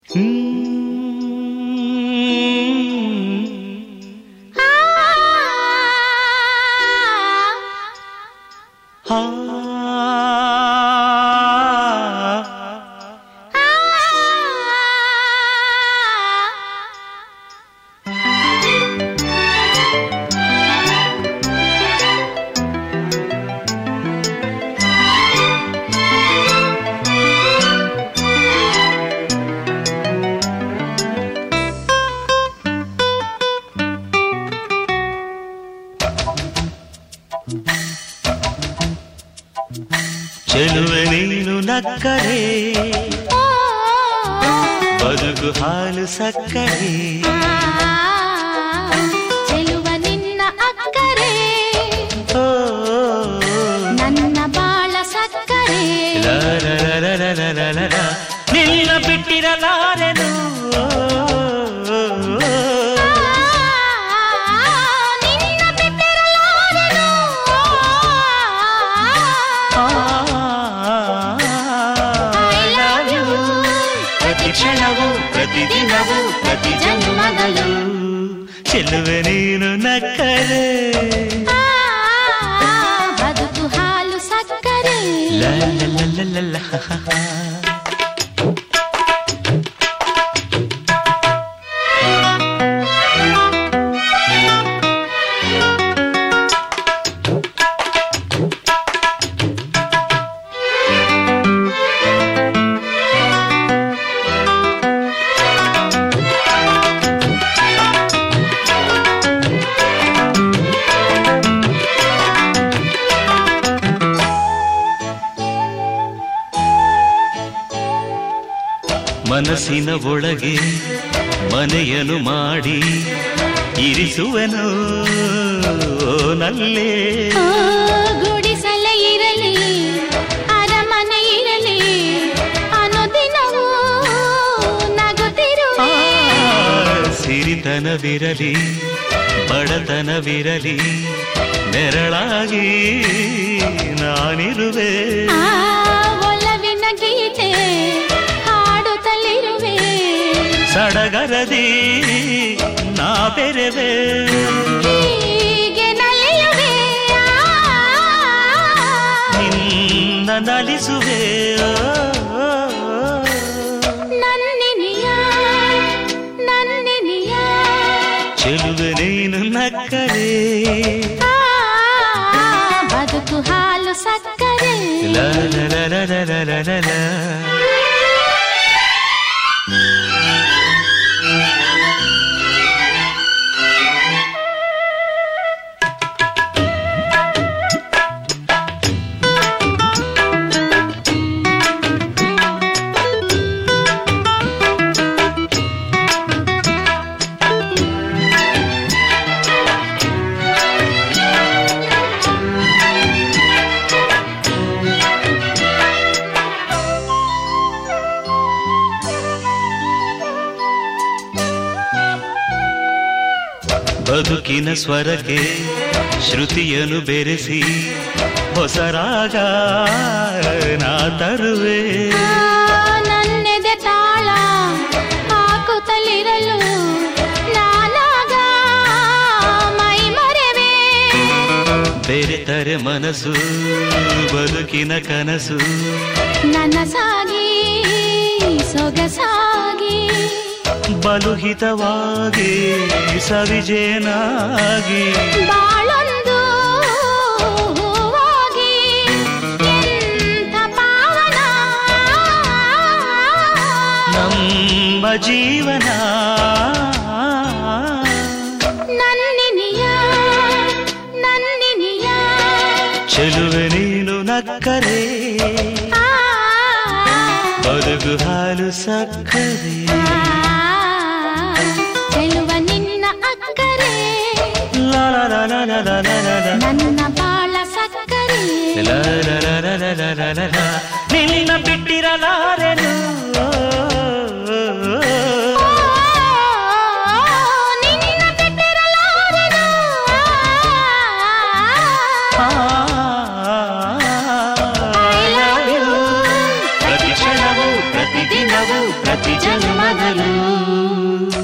ಚೆಲುವೆ ನೀನು ನಕ್ಕರೆ ಬದುಕು ಹಾಲು ಸಕ್ಕರೆ ಚೆಲುವ ನಿನ್ನ ಅಕ್ಕರೆ ಓ ನನ್ನ ಬಾಳ ಸಕ್ಕರೆ ಲಲಲಲಲಲಲಲ. ನಿನ್ನ ಬಿಟ್ಟಿರಲಾರೆನು ನಿನ್ನ ಬಿಟ್ಟಿರಲಾರೆನು. I love you. ಪ್ರತಿ ಕ್ಷಣವು ಪ್ರತಿದಿನವೂ ಪ್ರತಿ ಜನ್ಮದಲ್ಲೂ ಚೆಲುವೆ ನೀನು ನಕ್ಕರೆ ಆ, ಬದುಕು ಹಾಲು ಸಕ್ಕರೆ ಲಲಲಲಲಲ. ಮನಸ್ಸಿನ ಒಳಗೆ ಮನೆಯನ್ನು ಮಾಡಿ ಇರಿಸುವನು ನಲ್ಲೇ ಓ, ಗುಡಿಸಲೇ ಇರಲಿ ಅರಮನೆ ಇರಲಿ ಅನುದಿನವೂ ನಗುತ್ತಿರುವೆ ಸಿರಿತನವಿರಲಿ ಬಡತನವಿರಲಿ ನೆರಳಾಗಿ ನಾನಿರುವೆ ಆ ಒಲವಿನ ಗೀತೆ ಹಾಡುತ್ತಲಿರುವೆ ಸಡಗರದಿ ನಾ ಬೆರೆವೆ ಹೀಗೆ ನಲಿಯುವೆ ನಿನ್ನ ನಲಿಸುವೆ ಓ, ನನ್ನಿನಿಯ ನನ್ನಿನಿಯ ಚೆಲುವೆ ನೀನು ನಕ್ಕರೆ ಆ, ಬದುಕು ಹಾಲು ಸಕ್ಕರೆ ಲಲಲಲಲಲಲಲ. ಬದುಕಿನ ಸ್ವರಕ್ಕೆ ಶ್ರುತಿಯನ್ನು ಬೆರೆಸಿ ಹೊಸ ರಾಗ ನಾ ತರುವೆ ಆ, ನನ್ನೆದೆ ತಾಳ ಹಾಕುತ್ತಲಿರಲು ನಾನಾಗ ಮೈ ಮರೆವೆ ಬೆರೆತರೆ ಮನಸ್ಸು ಬದುಕಿನ ಕನಸು ನನಸಾಗಿ ಸೊಗಸಾಗಿ ಬಲುಹಿತವಾಗಿ ಸವಿಜೇನಾಗಿ ಬಾಳೊಂದು ಹೂವಾಗಿ ಎಂಥ ಪಾವನ ನಮ್ಮ ಜೀವನ ನನ್ನಿನಿಯ ನನ್ನಿನಿಯ ಚೆಲುವೆ ನೀನು ನಕ್ಕರೆ ಆ, ಬದುಕು ಹಾಲು ಸಕ್ಕರೆ ಚೆಲುವ ನಿನ್ನ ಅಕ್ಕರೆ ಲಲಲಲಲಲಲಲ. ನನ್ನ ಬಾಳ ಸಕ್ಕರೆ ಲಲಲಲಲಲಲಲ. ನಿನ್ನ ಬಿಟ್ಟಿರಲಾರೆನು ನಿನ್ನ ಬಿಟ್ಟಿರಲಾರೆನು. I love you. ಪ್ರತಿ ಕ್ಷಣವೂ ಪ್ರತಿದಿನವೂ ಪ್ರತಿ ಜನ್ಮದಲ್ಲೂ